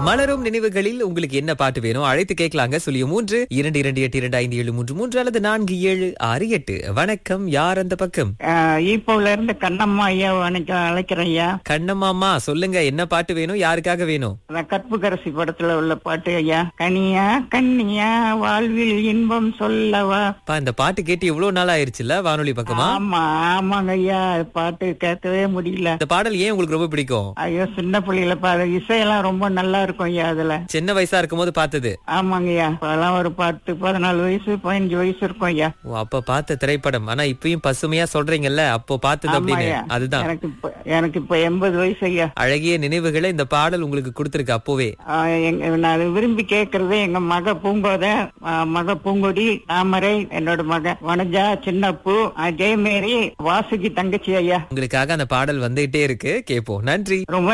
மலரும் நினைவுகளில் உங்களுக்கு என்ன பாட்டு வேணும் அழைத்து கேட்கலாங்க சொல்லிய மூன்று இரண்டு இரண்டு எட்டு இரண்டு ஐந்து ஏழு மூன்று மூன்று அல்லது நான்கு ஏழு ஆறு எட்டு வணக்கம் யார் அந்த பக்கம் ஈப்போல இருந்து கண்ணம்மா ஐயா வணக்கம் அழைக்கிறேன் ஐயா கண்ணம்மாமா சொல்லுங்க என்ன பாட்டு வேணும் யாருக்காக வேணும் அந்த கற்புக்கரசி படத்துல உள்ள பாட்டு ஐயா கனியா கண்ணியா வாழ்வில் இன்பம் சொல்லவா பா இந்த பாட்டு கேட்டு இவ்வளவு நாள் ஆயிருச்சுல்ல வானொலி பக்கமா ஆமா ஆமாங்க ஐயா பாட்டு கேட்கவே முடியல இந்த பாடல் ஏன் உங்களுக்கு ரொம்ப பிடிக்கும் ஐயோ சின்ன பிள்ளையில பாரு இசையெல்லாம் ரொம்ப நல்லா இருக்கும் ஐயா அதுல சின்ன வயசா இருக்கும் போது பார்த்தது ஆமாங்க ஐயா இப்பெல்லாம் ஒரு பத்து பதினாலு வயசு பதினஞ்சு வயசு இருக்கும் ஐயா ஓ அப்ப பார்த்த திரைப்படம் ஆனா இப்பயும் பசுமையா சொல்றீங்கல்ல அப்போ பார்த்தது ஆமா அப்படின்னு ஐயா அதுதான் எனக்கு இப்ப எனக்கு இப்ப எண்பது வயசு ஐயா அழகிய நினைவுகளை இந்த பாடல் உங்களுக்கு கொடுத்திருக்கு அப்போவே ஆ, எங்க நான் அதை விரும்பி கேக்குறது எங்க மக பூங்கோத ஆ, மக பூங்கொடி தாமரை என்னோட மக வனஜா சின்னப்பு ஆ, ஜெயமேரி வாசுகி தங்கச்சி ஐயா உங்களுக்காக அந்த பாடல் வந்துகிட்டே இருக்கு கேப்போம் நன்றி ரொம்ப